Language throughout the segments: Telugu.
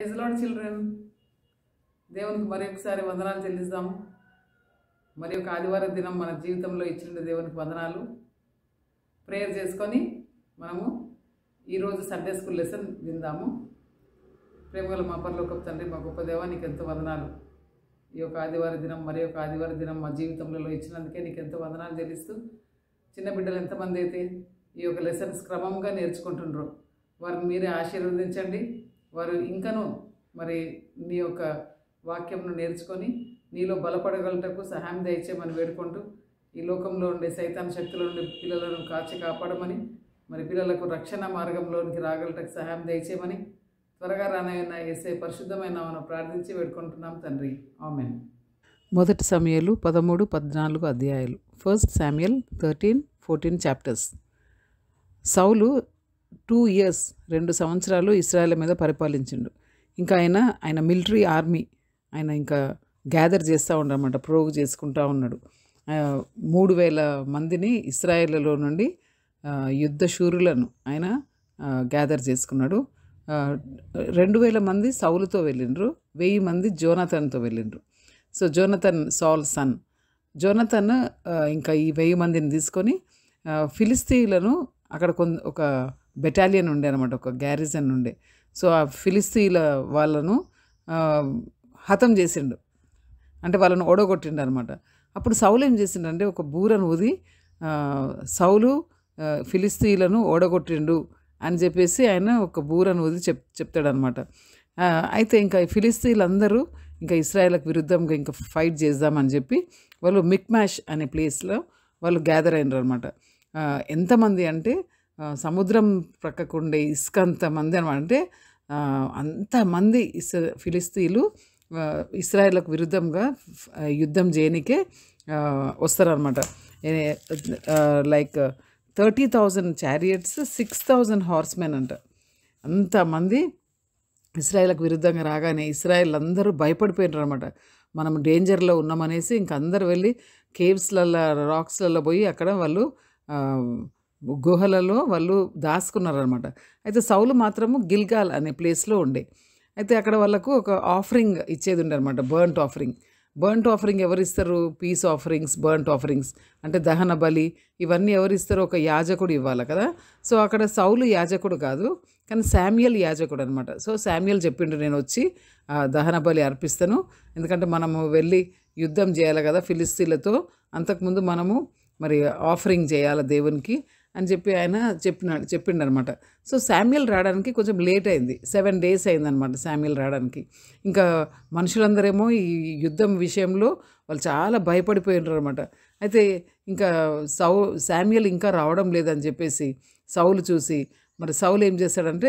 ప్రైజ్ లాడ్ చిల్డ్రన్ దేవునికి మరి ఒకసారి వందనాలు చెల్లిస్తాము మరి ఒక ఆదివారం దినం మన జీవితంలో ఇచ్చిన దేవునికి వందనాలు ప్రేయర్ చేసుకొని మనము ఈరోజు సండే స్కూల్ లెసన్ విందాము ప్రేమగల మా పరలోకపు తండ్రి మా గొప్ప దేవా నీకు ఎంతో వందనాలు ఈ యొక్క ఆదివారం దినం మరి ఒక ఆదివారం దినం మా జీవితంలో ఇచ్చినందుకే నీకు ఎంతో వందనాలు చెల్లిస్తూ చిన్న బిడ్డలు ఎంతమంది అయితే ఈ యొక్క లెసన్స్ క్రమంగా నేర్చుకుంటుండ్రో వారిని మీరే ఆశీర్వదించండి వారు ఇంకనూ మరి నీ యొక్క వాక్యంను నేర్చుకొని నీలో బలపడగలటకు సహాయం దయచేయమని వేడుకుంటూ ఈ లోకంలో ఉండే సైతాన్ శక్తుల నుండి పిల్లలను కాచి కాపాడమని మరి పిల్లలకు రక్షణ మార్గంలోనికి రాగలటకు సహాయం దయచేయమని త్వరగా రానయ్యన్న ఏసే పరిశుద్ధమైన మనం ప్రార్థించి వేడుకుంటున్నాం తండ్రి ఆమెన్ మొదటి సమయాలు పదమూడు పద్నాలుగు అధ్యాయాలు first Samuel thirteen fourteen chapters Saul two years రెండు సంవత్సరాలు ఇస్రాయల్ మీద పరిపాలించిండు ఇంకా ఆయన ఆయన మిలిటరీ ఆర్మీ ఆయన ఇంకా గ్యాదర్ చేస్తూ ఉండనమాట ప్రోగ్ చేసుకుంటూ ఉన్నాడు ఆ, మూడు వేల మందిని ఇస్రాయేల్లో నుండి ఆ, యుద్ధ శూరులను ఆయన గ్యాదర్ చేసుకున్నాడు ఆ, రెండు వేల మంది సౌలుతో వెళ్ళిండ్రు వెయ్యి మంది జోనతన్తో వెళ్ళిండ్రు so Jonathan Saul son Jonathan ఆ, ఇంకా ఈ వెయ్యి మందిని తీసుకొని ఆ, ఫిలిస్తీన్లను అక్కడ కొంత ఒక బెటాలియన్ ఉండే అనమాట ఒక గ్యారిజన్ ఉండే సో ఆ ఫిలిస్తీన్ల వాళ్ళను ఆ, హతం చేసిండు అంటే వాళ్ళను ఓడగొట్టిండు అనమాట అప్పుడు సౌలు ఏం చేసిండంటే ఒక బూరను ఊది ఆ, సౌలు ఆ, ఫిలిస్తీన్లను ఓడగొట్టిండు అని చెప్పేసి ఆయన ఒక బూరను ఊది చెప్ చెప్తాడనమాట ఆ, అయితే ఇంకా ఈ ఫిలిస్తీన్లు అందరూ ఇంకా ఇస్రాయేల్కి విరుద్ధంగా ఇంకా ఫైట్ చేద్దామని చెప్పి వాళ్ళు మిక్మాష్ అనే ప్లేస్లో వాళ్ళు గ్యాదర్ అయినారు అనమాట ఎంతమంది అంటే ఆ, సముద్రం ప్రక్కకు ఉండే ఇసుక అంతమంది అనమాట అంటే ఆ, అంతమంది ఇస్ ఫిలిస్తీన్లు ఆ, ఇస్రాయేల్కు విరుద్ధంగా ఆ, యుద్ధం చేయనికే ఆ, వస్తారనమాట like thirty thousand chariots six thousand horsemen అంట అంతమంది ఇస్రాయేల్కి విరుద్ధంగా రాగానే ఇస్రాయేల్ అందరూ భయపడిపోయినారు అనమాట మనం డేంజర్లో ఉన్నామనేసి ఇంక అందరు వెళ్ళి కేవ్స్లలో రాక్స్లలో పోయి అక్కడ వాళ్ళు ఆ, గుహలలో వాళ్ళు దాచుకున్నారనమాట అయితే సౌలు మాత్రము గిల్గాల్ అనే ప్లేస్లో ఉండే అయితే అక్కడ వాళ్ళకు ఒక ఆఫరింగ్ ఇచ్చేది ఉండే అనమాట బర్ంట్ ఆఫరింగ్ బర్ంట్ ఆఫరింగ్ ఎవరు ఇస్తారు పీస్ ఆఫరింగ్స్ బర్ంట్ ఆఫరింగ్స్ అంటే దహన బలి ఇవన్నీ ఎవరు ఇస్తారో ఒక యాజకుడు ఇవ్వాలి కదా సో అక్కడ సౌలు యాజకుడు కాదు కానీ శామ్యుయల్ యాజకుడు అనమాట సో శామ్యుయల్ చెప్పిండు నేను వచ్చి ఆ, దహన బలి అర్పిస్తాను ఎందుకంటే మనము వెళ్ళి యుద్ధం చేయాలి కదా ఫిలిస్తీన్లతో అంతకుముందు మనము మరి ఆఫరింగ్ చేయాలి దేవునికి అని చెప్పి ఆయన చెప్పినాడు చెప్పిండు అనమాట సో శామ్యుయల్ రావడానికి కొంచెం లేట్ అయింది సెవెన్ డేస్ అయిందనమాట శామ్యుయల్ రావడానికి ఇంకా మనుషులందరేమో ఈ యుద్ధం విషయంలో వాళ్ళు చాలా భయపడిపోయినారు అనమాట అయితే ఇంకా సౌ శామ్యుయల్ ఇంకా రావడం లేదని చెప్పేసి సౌలు చూసి మరి సౌలు ఏం చేస్తాడంటే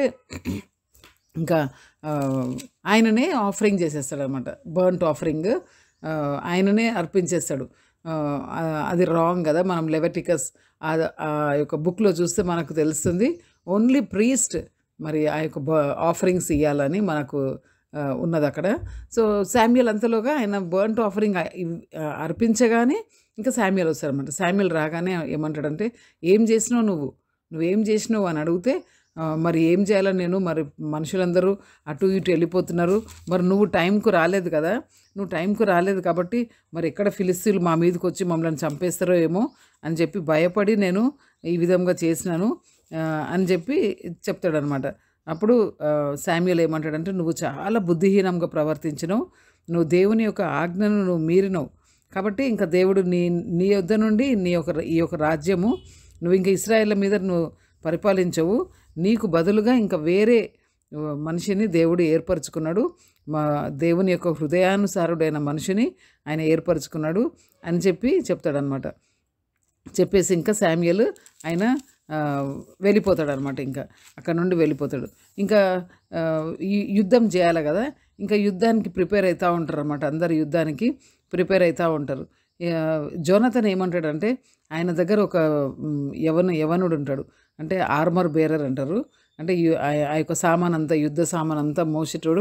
ఇంకా ఆ, ఆయననే ఆఫరింగ్ చేసేస్తాడు అనమాట బర్ంట్ ఆఫరింగ్ ఆ, ఆయననే అర్పించేస్తాడు ఆ, అది రాంగ్ కదా మనం లెవెటికస్ ఆ- ఆ యొక్క బుక్లో చూస్తే మనకు తెలుస్తుంది ఓన్లీ ప్రీస్ట్ మరి ఆ యొక్క ఆఫరింగ్స్ ఇవ్వాలని మనకు ఆ, ఉన్నది అక్కడ సో శామ్యుల్ అంతలోగా ఆయన బర్ంట్ ఆఫరింగ్ అర్పించగానే ఇంకా శామ్యుల్ వస్తారనమాట శామ్యుల్ రాగానే ఏమంటాడంటే ఏం చేసినావు నువ్వు నువ్వేం చేసినావు అని అడిగితే ఆ, మరి ఏం చేయాలని నేను మరి మనుషులందరూ అటు ఇటు వెళ్ళిపోతున్నారు మరి నువ్వు టైంకు రాలేదు కదా నువ్వు టైంకు రాలేదు కాబట్టి మరి ఎక్కడ ఫిలిస్తీన్లు మా మీదకి వచ్చి మమ్మల్ని చంపేస్తారో ఏమో అని చెప్పి భయపడి నేను ఈ విధంగా చేసినాను ఆ, అని చెప్పి చెప్తాడనమాట అప్పుడు ఆ, శామ్యుల్ ఏమంటాడంటే నువ్వు చాలా బుద్ధిహీనంగా ప్రవర్తించినావు నువ్వు దేవుని యొక్క ఆజ్ఞను నువ్వు మీరినవు కాబట్టి ఇంకా దేవుడు నీ నీ యొద్ద నుండి నీ యొక్క ఈ యొక్క రాజ్యము నువ్వు ఇంకా ఇస్రాయేల్ మీద నువ్వు పరిపాలించవు నీకు బదులుగా ఇంకా వేరే ఆ, మనిషిని దేవుడు ఏర్పరచుకున్నాడు మా దేవుని యొక్క హృదయానుసారుడైన మనిషిని ఆయన ఏర్పరచుకున్నాడు అని చెప్పి చెప్తాడనమాట చెప్పేసి ఇంకా శామ్యుయల్ ఆయన ఆ, వెళ్ళిపోతాడు అనమాట ఇంకా అక్కడ నుండి వెళ్ళిపోతాడు ఇంకా ఆ, ఈ యుద్ధం చేయాలి కదా ఇంకా యుద్ధానికి ప్రిపేర్ అవుతూ ఉంటారు అనమాట అందరు యుద్ధానికి ప్రిపేర్ అవుతూ ఉంటారు ఆ, జోనతన్ ఏమంటాడంటే ఆయన దగ్గర ఒక మ్, యవన యవనుడు ఉంటాడు అంటే ఆర్మర్ బేరర్ అంటారు అంటే యు- ఆ ఆ యొక్క సామాన్ అంతా యుద్ధ సామాన్ అంతా మోసేటోడు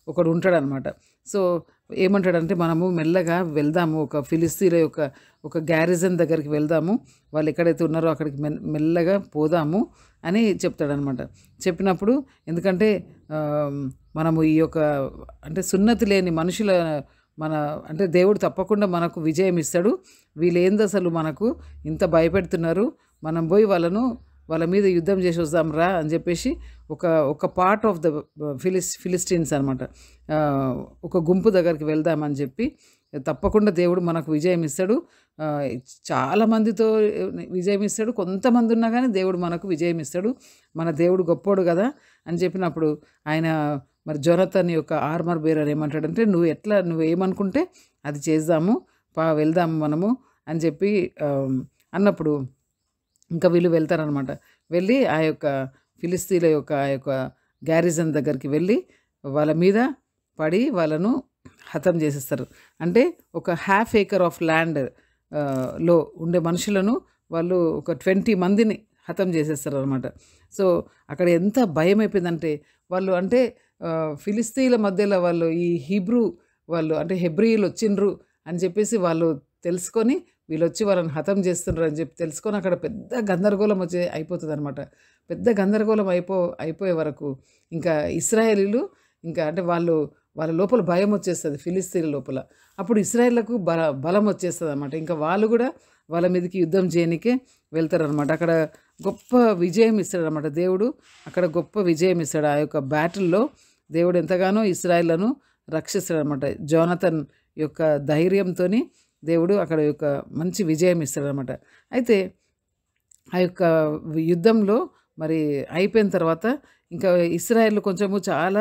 ఒకడు ఉంటాడనమాట సో ఏమంటాడంటే మనము మెల్లగా వెళ్దాము ఒక ఫిలిస్తీన్ల యొక్క ఒక గ్యారిజన్ దగ్గరికి వెళ్దాము వాళ్ళు ఎక్కడైతే ఉన్నారో అక్కడికి మెల్ మెల్లగా పోదాము అని చెప్తాడనమాట చెప్పినప్పుడు ఎందుకంటే ఆ, మనము ఈ యొక్క అంటే సున్నతి లేని మనుషుల మన అంటే దేవుడు తప్పకుండా మనకు విజయం ఇస్తాడు వీళ్ళేంది అసలు మనకు ఇంత భయపెడుతున్నారు మనం పోయి వాళ్ళను వాళ్ళ మీద యుద్ధం చేసి వద్దాం రా అని చెప్పేసి ఒక ఒక పార్ట్ ఆఫ్ ద ఫిలిస్ ఫిలిస్టీన్స్ అనమాట ఒక గుంపు దగ్గరికి వెళ్దామని చెప్పి తప్పకుండా దేవుడు మనకు విజయం ఇస్తాడు ఆ, చాలా మందితో విజయం ఇస్తాడు కొంతమంది ఉన్నా కానీ దేవుడు మనకు విజయం ఇస్తాడు మన దేవుడు గొప్పోడు కదా అని చెప్పినప్పుడు ఆయన మరి జొనతన్ యొక్క ఆర్మర్ బేరర్ ఏమంటాడంటే నువ్వు ఎట్లా నువ్వు ఏమనుకుంటే అది చేద్దాము పా వెళ్దాము మనము అని చెప్పి ఆ, అన్నప్పుడు ఇంకా వీళ్ళు వెళ్తారనమాట వెళ్ళి ఆ యొక్క ఫిలిస్తీన్ల యొక్క ఆ యొక్క గ్యారిజన్ దగ్గరికి వెళ్ళి వాళ్ళ మీద పడి వాళ్ళను హతం చేసేస్తారు అంటే ఒక హాఫ్ ఏకర్ ఆఫ్ ల్యాండ్ లో ఉండే మనుషులను వాళ్ళు ఒక ట్వంటీ మందిని హతం చేసేస్తారు అనమాట సో అక్కడ ఎంత భయం అయిపోయిందంటే వాళ్ళు అంటే ఆ, ఫిలిస్తీన్ల మధ్యలో వాళ్ళు ఈ హీబ్రూ వాళ్ళు అంటే హెబ్రియులు వచ్చిండ్రు అని చెప్పేసి వాళ్ళు తెలుసుకొని వీళ్ళు వచ్చి వాళ్ళని హతం చేస్తున్నారు అని చెప్పి తెలుసుకొని అక్కడ పెద్ద గందరగోళం వచ్చే అయిపోతుంది అనమాట పెద్ద గందరగోళం అయిపో అయిపోయే వరకు ఇంకా ఇస్రాయేలీలు ఇంకా అంటే వాళ్ళు వాళ్ళ లోపల భయం వచ్చేస్తుంది ఫిలిస్తీన్ల లోపల అప్పుడు ఇస్రాయేళ్లకు బల బలం వచ్చేస్తుంది అనమాట ఇంకా వాళ్ళు కూడా వాళ్ళ మీదకి యుద్ధం చేయనికే వెళ్తారనమాట అక్కడ గొప్ప విజయం ఇస్తాడనమాట దేవుడు అక్కడ గొప్ప విజయం ఇస్తాడు ఆ యొక్క బ్యాటిల్లో దేవుడు ఎంతగానో ఇస్రాయేళ్లను రక్షిస్తాడనమాట జోనతన్ యొక్క ధైర్యంతో దేవుడు అక్కడ యొక్క మంచి విజయం ఇస్తాడనమాట అయితే ఆ యొక్క యుద్ధంలో మరి అయిపోయిన తర్వాత ఇంకా ఇస్రాయేల్ కొంచెము చాలా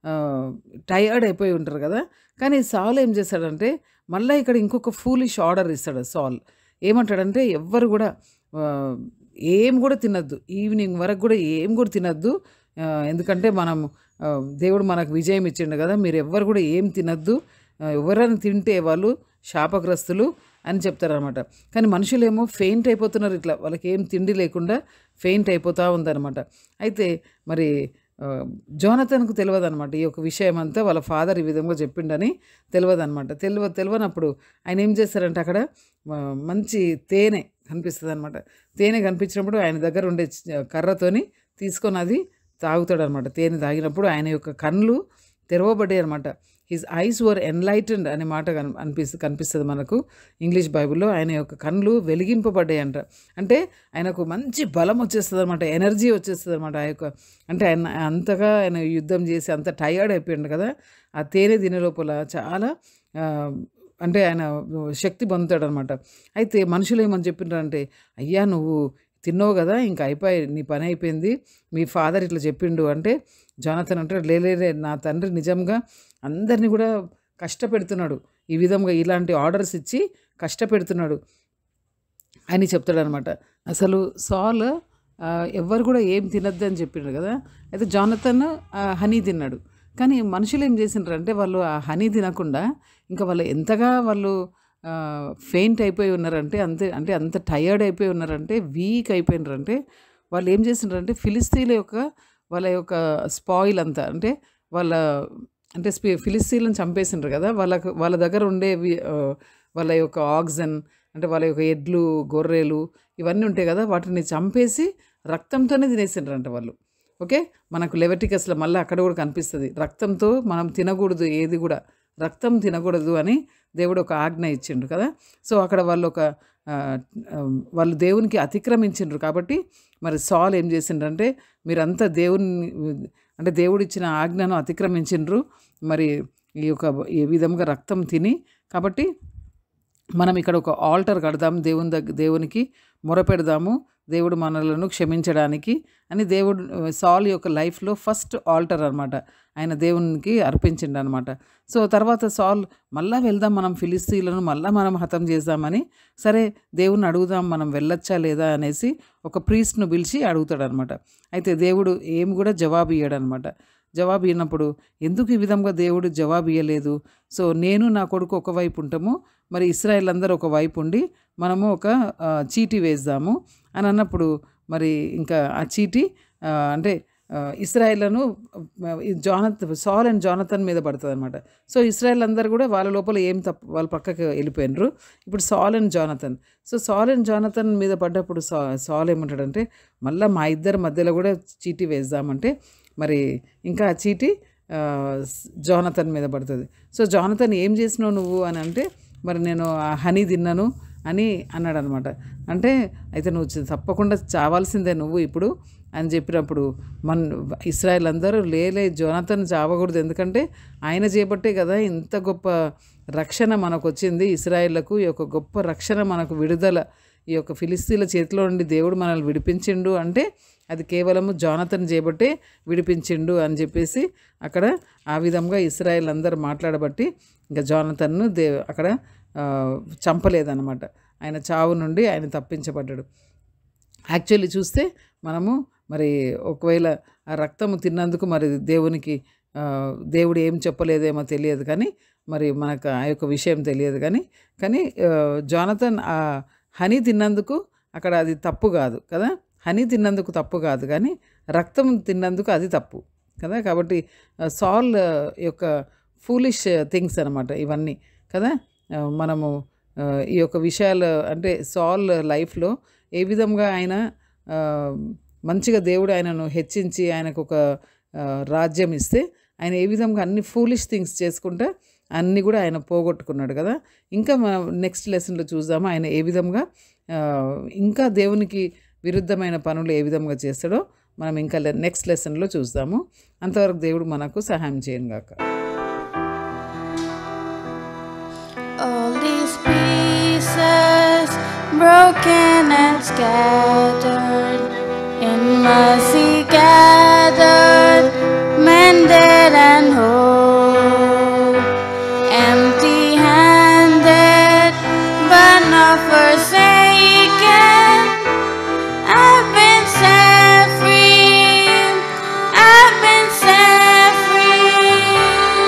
టయర్డ్ అయిపోయి ఉంటారు కదా కానీ సాల్ ఏం చేస్తాడంటే మళ్ళీ ఇక్కడ ఇంకొక ఫూలిష్ ఆర్డర్ ఇస్తాడు సాల్ ఏమంటాడంటే ఎవ్వరు కూడా ఆ, ఏం కూడా తినద్దు ఈవినింగ్ వరకు కూడా ఏం కూడా తినద్దు ఆ, ఎందుకంటే మనం ఆ, దేవుడు మనకు విజయం ఇచ్చిండు కదా మీరు ఎవ్వరు కూడా ఏం తినద్దు ఆ, ఎవరైనా తింటే వాళ్ళు శాపగ్రస్తులు అని చెప్తారనమాట కానీ మనుషులేమో ఫెయింట్ అయిపోతున్నారు ఇట్లా వాళ్ళకి ఏం తిండి లేకుండా ఫెయింట్ అయిపోతూ ఉందన్నమాట అయితే మరి ఆ, జోనతన్కు తెలియదు అనమాట ఈ యొక్క విషయం అంతా వాళ్ళ ఫాదర్ ఈ విధంగా చెప్పిండని తెలియదు అనమాట తెలియ తెలియనప్పుడు ఆయన ఏం చేస్తారంటే అక్కడ ఆ, మంచి తేనె కనిపిస్తుంది అనమాట తేనె కనిపించినప్పుడు ఆయన దగ్గర ఉండే చ- కర్రతోని తీసుకొని అది తాగుతాడు అనమాట తేనె తాగినప్పుడు ఆయన యొక్క కళ్ళు తెరవబడ్డాయి అనమాట హిజ్ ఐస్ వర్ ఎన్లైటెండ్ అనే మాట కన్ అనిపిస్తుంది కనిపిస్తుంది మనకు ఇంగ్లీష్ బైబిల్లో ఆయన యొక్క కళ్ళు వెలిగింపబడ్డాయి అంట అంటే ఆయనకు మంచి బలం వచ్చేస్తుంది అనమాట ఎనర్జీ వచ్చేస్తుంది అనమాట ఆ యొక్క అంటే ఆయన అంతగా ఆయన యుద్ధం చేసి అంత టయర్డ్ అయిపోయిండు కదా ఆ తేనె తినే లోపల చాలా ఆ, అంటే ఆయన శక్తి పొందుతాడు అనమాట అయితే మనుషులు ఏమని చెప్పిండ్రంటే అయ్యా నువ్వు తిన్నావు కదా ఇంకా అయిపోయి నీ పని అయిపోయింది మీ ఫాదర్ ఇట్లా చెప్పిండు అంటే జానతన్ అంటే లేలే నా తండ్రి నిజంగా అందరినీ కూడా కష్టపెడుతున్నాడు ఈ విధంగా ఇలాంటి ఆర్డర్స్ ఇచ్చి కష్టపెడుతున్నాడు అని చెప్తాడనమాట అసలు సాల్ ఆ, ఎవ్వరు కూడా ఏం తినద్దు అని చెప్పిండు కదా అయితే జానతన్ ఆ, హనీ తిన్నాడు కానీ మనుషులు ఏం చేసిండ్రు అంటే వాళ్ళు ఆ హనీ తినకుండా ఇంకా వాళ్ళు ఎంతగా వాళ్ళు ఫెయింట్ అయిపోయి ఉన్నారంటే అంతే అంటే అంత టయర్డ్ అయిపోయి ఉన్నారంటే వీక్ అయిపోయినారంటే వాళ్ళు ఏం చేసిండ్రంటే ఫిలిస్తీన్ల యొక్క వాళ్ళ యొక్క స్పాయిల్ అంతా అంటే వాళ్ళ అంటే స్పి- ఫిలిస్తీన్లను చంపేసిండ్రు కదా వాళ్ళకు వాళ్ళ దగ్గర ఉండేవి ఆ, వాళ్ళ యొక్క ఆక్సిజన్ అంటే వాళ్ళ యొక్క ఎడ్లు గొర్రెలు ఇవన్నీ ఉంటాయి కదా వాటిని చంపేసి రక్తంతోనే తినేసిండ్రంట వాళ్ళు ఓకే మనకు లెవెటికస్లో మళ్ళీ అక్కడ కూడా కనిపిస్తుంది రక్తంతో మనం తినకూడదు ఏది కూడా రక్తం తినకూడదు అని దేవుడు ఒక ఆజ్ఞ ఇచ్చిండు కదా సో అక్కడ వాళ్ళు ఒక ఆ, ఆ, వాళ్ళు దేవునికి అతిక్రమించిండ్రు కాబట్టి మరి సాల్ ఏం చేసిండ్రంటే మీరంతా దేవుని అంటే దేవుడిచ్చిన ఆజ్ఞను అతిక్రమించిండ్రు మరి ఈ యొక్క ఈ విధంగా రక్తం తిని కాబట్టి మనం ఇక్కడ ఒక ఆల్టర్ కడదాం దేవుని దగ్గర దేవునికి మొరపెడదాము దేవుడు మనలను క్షమించడానికి అని దేవుడు సాల్ యొక్క లైఫ్లో ఫస్ట్ ఆల్టర్ అనమాట ఆయన దేవునికి అర్పించిండు అనమాట సో తర్వాత సాల్ మళ్ళా వెళ్దాం మనం ఫిలిస్తీన్లను మళ్ళా మనం హతం చేద్దామని సరే దేవుణ్ణి అడుగుదాం మనం వెళ్ళొచ్చా లేదా అనేసి ఒక ప్రీస్ట్ను పిలిచి అడుగుతాడు అనమాట అయితే దేవుడు ఏం కూడా జవాబు ఇయ్యడనమాట జవాబు ఇవ్వనప్పుడు ఎందుకు ఈ విధంగా దేవుడు జవాబు ఇవ్వలేదు సో నేను నా కొడుకు ఒకవైపు ఉంటాము మరి ఇస్రాయల్ అందరూ ఒక వైపు ఉండి మనము ఒక ఆ, చీటీ వేద్దాము అని అన్నప్పుడు మరి ఇంకా ఆ చీటీ ఆ, అంటే ఆ, ఇస్రాయేళ్లను ఆ, ఈ జానత్ సాల్ అండ్ జానతన్ మీద పడుతుంది అనమాట సో ఇస్రాయేల్ అందరూ కూడా వాళ్ళ లోపల ఏం తప్పు వాళ్ళ పక్కకి వెళ్ళిపోయినరు ఇప్పుడు Saul and Jonathan so Saul and Jonathan మీద పడ్డప్పుడు సా సాల్ ఏమంటాడంటే మళ్ళీ మా ఇద్దరి మధ్యలో కూడా చీటీ వేద్దామంటే మరి ఇంకా ఆ చీటీ ఆ, స్- జానతన్ మీద పడుతుంది సో జానతన్ ఏం చేసినావు నువ్వు అని అంటే మరి నేను ఆ హనీ తిన్నాను అని అన్నాడు అనమాట అంటే అయితే నువ్వు చ- తప్పకుండా చావాల్సిందే నువ్వు ఇప్పుడు అని చెప్పినప్పుడు మన ఇస్రాయల్ అందరూ లేలే జోనతన్ చావకూడదు ఎందుకంటే ఆయన చేపట్టే కదా ఇంత గొప్ప రక్షణ మనకు వచ్చింది ఇస్రాయేళ్లకు ఈ యొక్క గొప్ప రక్షణ మనకు విడుదల ఈ యొక్క ఫిలిస్తీన్ల చేతిలో నుండి దేవుడు మనల్ని విడిపించిండు అంటే అది కేవలము జానతన్ చేపట్టే విడిపించిండు అని చెప్పేసి అక్కడ ఆ విధంగా ఇస్రాయేల్ అందరూ మాట్లాడబట్టి ఇంకా జానతన్ను దే అక్కడ ఆ, చంపలేదన్నమాట ఆయన చావు నుండి ఆయన తప్పించబడ్డాడు యాక్చువల్లీ చూస్తే మనము మరి ఒకవేళ ఆ రక్తము తిన్నందుకు మరి దేవునికి ఆ, దేవుడు ఏం చెప్పలేదేమో తెలియదు కానీ మరి మనకు ఆ యొక్క విషయం తెలియదు కానీ కానీ ఆ, జానతన్ ఆ హనీ తిన్నందుకు అక్కడ అది తప్పు కాదు కదా హనీ తిన్నందుకు తప్పు కాదు కానీ రక్తం తిన్నందుకు అది తప్పు కదా కాబట్టి ఆ, సాల్ ఆ, యొక్క ఫూలిష్ థింగ్స్ అనమాట ఇవన్నీ కదా ఆ, మనము ఆ, ఈ యొక్క విషయాలు అంటే సాల్ లైఫ్లో ఏ విధంగా ఆయన ఆ, మంచిగా దేవుడు ఆయనను హెచ్చించి ఆయనకు ఒక ఆ, రాజ్యం ఇస్తే ఆయన ఏ విధంగా అన్ని ఫూలిష్ థింగ్స్ చేసుకుంటే అన్నీ కూడా ఆయన పోగొట్టుకున్నాడు కదా ఇంకా మనం నెక్స్ట్ లెసన్లో చూద్దాము ఆయన ఏ విధంగా ఆ, ఇంకా దేవునికి విరుద్ధమైన పనులు ఏ విధంగా చేస్తాడో మనం ఇంకా నెక్స్ట్ లెసన్లో చూద్దాము అంతవరకు దేవుడు మనకు సహాయం చేయను గాక All these pieces broken and scattered in mercy gathered, mended and whole, empty handed but not forsaken. I've been set free. I've been set free.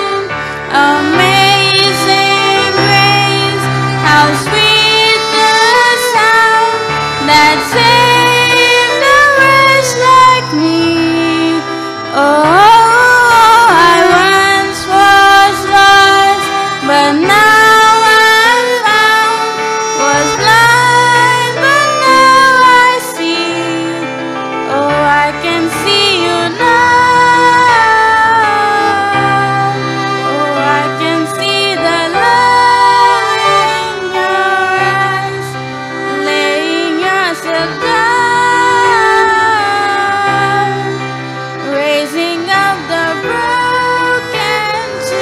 Amazing grace, how sweet the sound that saved a wretch like me. Oh, I once was lost, but now I'm found. Was blind, but now I see. Oh, I can see you now. Oh, I can see the love in your eyes, laying yourself down, raising up the broken to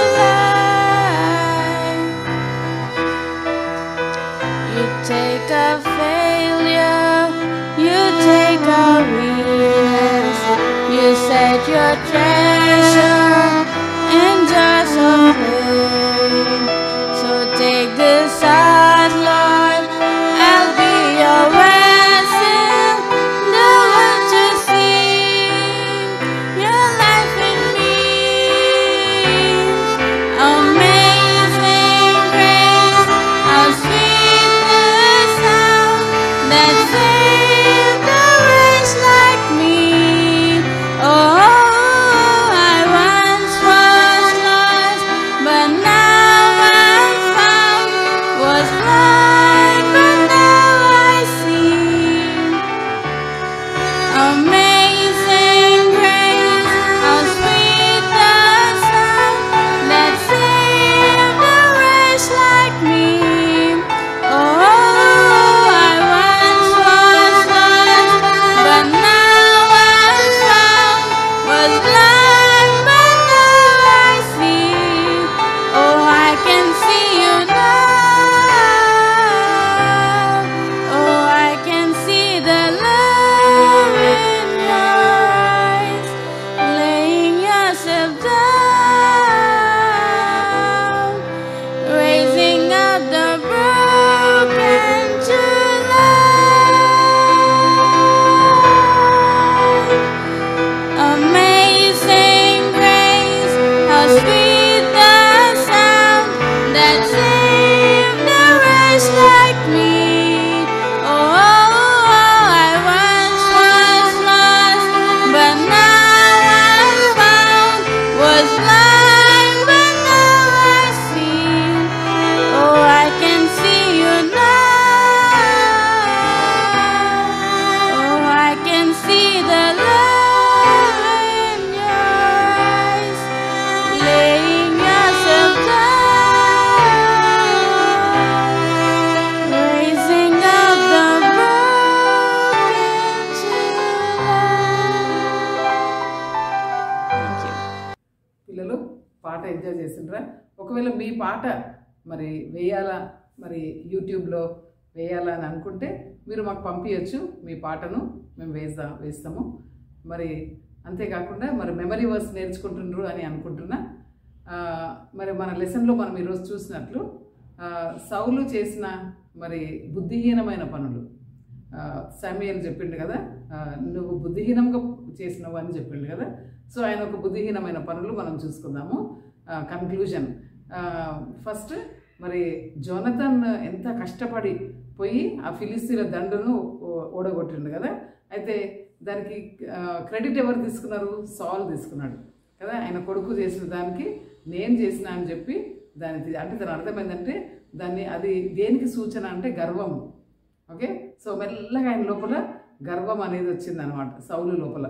life. You take a failure, you take a weakness, you set your treasure in jars of clay. So take this heart, Lord, I'll be your vessel, the one to see your life in me. Amazing grace, how sweet the sound that saved a wretch like me. Oh, I once was lost, but now I'm found. Was blind, but now I see. Amazing grace, how sweet the sound that saved a wretch like me. Oh, I once was lost, but now I'm found. Was blind, but now I see. Oh, I can see you now. Oh, I can see the love in your eyes, laying yourself down, raising up the broken to life. Amazing grace, how sweet the sound that saved a wretch like me. Oh, I once was lost, but now పాట ఎంజాయ్ చేసిండ్రా ఒకవేళ మీ పాట మరి వేయాలా మరి యూట్యూబ్లో వేయాలా అని అనుకుంటే మీరు మాకు పంపించచ్చు మీ పాటను మేము వేస్తా వేస్తాము మరి అంతేకాకుండా మరి మెమరీ వర్స్ నేర్చుకుంటుండ్రు అని అనుకుంటున్నా ఆ, మరి మన లెసన్లో మనం ఈరోజు చూసినట్లు ఆ, సౌలు చేసిన మరి బుద్ధిహీనమైన పనులు సమీర్ చెప్పిండు కదా ఆ, నువ్వు బుద్ధిహీనంగా చేసినవు అని చెప్పిండు కదా సో ఆయన ఒక బుద్ధిహీనమైన పనులు మనం చూసుకుందాము కన్క్లూజన్ ఫస్ట్ మరి జోనతన్ ఎంత కష్టపడి పోయి ఆ ఫిలిస్తీన్ల దండును ఓ- ఓడగొట్టిండు కదా అయితే దానికి క్రెడిట్ ఎవరు తీసుకున్నారు సాల్ తీసుకున్నాడు కదా ఆయన కొడుకు చేసిన దానికి నేను చేసిన అని చెప్పి దాని తీ- అంటే దాని అర్థం ఏంటంటే దాన్ని అది దేనికి సూచన అంటే గర్వం ఓకే సో మెల్లగా ఆయన లోపల గర్వం అనేది వచ్చింది అనమాట సౌలు లోపల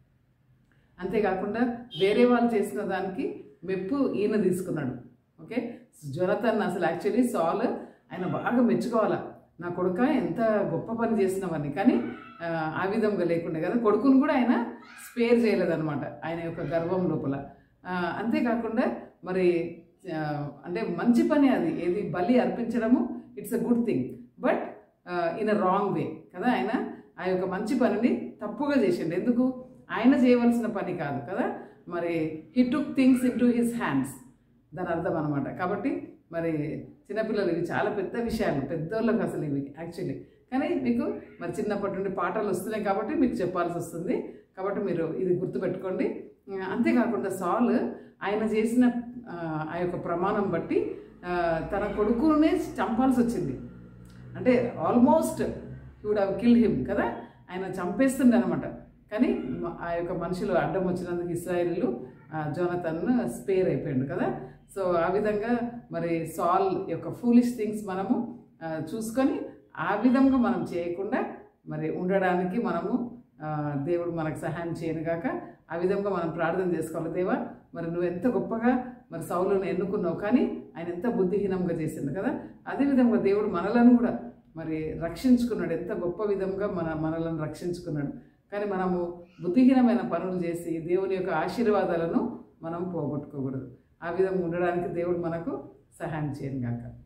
అంతేకాకుండా వేరే వాళ్ళు చేసిన దానికి మెప్పు ఈయన తీసుకున్నాడు ఓకే జొనతన్ అసలు యాక్చువల్లీ సాల్ ఆయన బాగా మెచ్చుకోవాలా నా కొడుక ఎంత గొప్ప పని చేసినవని కానీ ఆ, ఆ విధంగా లేకుండా కదా కొడుకును కూడా ఆయన స్పేర్ చేయలేదన్నమాట ఆయన యొక్క గర్వం లోపల ఆ, అంతేకాకుండా మరి ఆ, అంటే మంచి పని అది ఏది బలి అర్పించడము it's a good thing but in a wrong way కదా ఆయన ఆ యొక్క మంచి పనిని తప్పుగా చేసిండు ఎందుకు ఆయన చేయవలసిన పని కాదు కదా మరి he took things into his hands దాని అర్థం అనమాట కాబట్టి మరి చిన్నపిల్లలు ఇవి చాలా పెద్ద విషయాలు పెద్దోళ్ళకి అసలు ఇవి యాక్చువల్లీ కానీ మీకు మరి చిన్నప్పటి నుండి పాటలు వస్తున్నాయి కాబట్టి మీకు చెప్పాల్సి వస్తుంది కాబట్టి మీరు ఇది గుర్తుపెట్టుకోండి ఆ, అంతేకాకుండా సాల్ ఆయన చేసిన ఆ, ఆ యొక్క ప్రమాణం బట్టి ఆ, తన కొడుకునే చంపాల్సి వచ్చింది అంటే almost would have kill him కదా ఆయన చంపేస్తుండే అనమాట కానీ మ- ఆ యొక్క మనుషులు అడ్డం వచ్చినందుకు ఇస్రాయేలీలు జోనతన్ స్పేర్ అయిపోయాడు కదా సో ఆ విధంగా మరి సాల్ యొక్క ఫూలిష్ థింగ్స్ మనము ఆ, చూసుకొని ఆ విధంగా మనం చేయకుండా మరి ఉండడానికి మనము ఆ, దేవుడు మనకు సహాయం చేయను గాక ఆ విధంగా మనం ప్రార్థన చేసుకోవాలి దేవా మరి నువ్వు ఎంత గొప్పగా మరి సౌలును ఎన్నుకున్నావు కానీ ఆయన ఎంత బుద్ధిహీనంగా చేసిండు కదా అదేవిధంగా దేవుడు మనలను కూడా మరి రక్షించుకున్నాడు ఎంత గొప్ప విధంగా మన మనలను రక్షించుకున్నాడు కానీ మనము బుద్ధిహీనమైన పనులు చేసి దేవుని యొక్క ఆశీర్వాదాలను మనం పోగొట్టుకోకూడదు ఆ విధంగా ఉండడానికి దేవుడు మనకు సహాయం చేయను గాక